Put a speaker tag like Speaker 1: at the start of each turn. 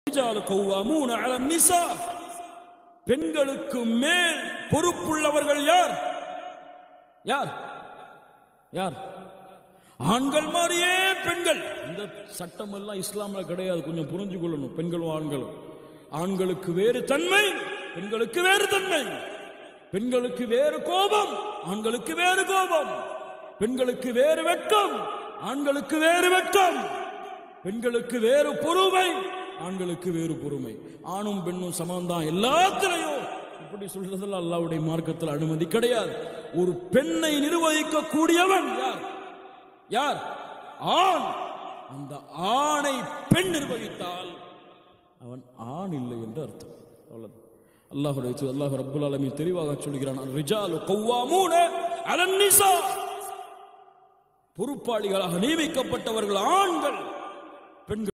Speaker 1: الرجال قوامون على النساء பெண்களுக்கு மேல் பொறுப்புள்ளவர்கள் யார் யார் யார் ஆண்கள் மாதிரியே பெண்கள் இந்த சட்டம் எல்லாம் இஸ்லாம்ல கிடையாது கொஞ்சம் புரிஞ்சு கொள்ளணும் பெண்களும் ஆண்களும் ஆண்களுக்கு வேறு தன்மை பெண்களுக்கு வேறு தன்மை பெண்களுக்கு வேறு கோபம் ஆண்களுக்கு வேறு கோபம் பெண்களுக்கு வேறு வெட்கம் ஆண்களுக்கு வேறு வெட்கம் பெண்களுக்கு வேறு பொறுமை ஆண்களுக்கு வேறு பொறுமை ஆணும் பெண்ணும் சமம்தான் எல்லாத்திலையும் இப்படி சொல்றதுல அல்லாவுடைய மார்க்கத்தில் அனுமதி கிடையாது ஒரு பெண்ணை நிர்வகிக்க கூடியவன் யார் யார் ஆண் அந்த ஆணை பெண் நிர்வகித்தால் அவன் ஆண் இல்லை என்று அர்த்தம் அவ்வளவு அல்லாஹுடைய அல்லாஹ் ரப்புல் ஆலமீன் தெளிவாக சொல்கிறான் ரிஜாலு கவ்வாமூன அலன் நிசா பொறுப்பாளிகளாக நியமிக்கப்பட்டவர்கள் ஆண்கள் பெண்கள்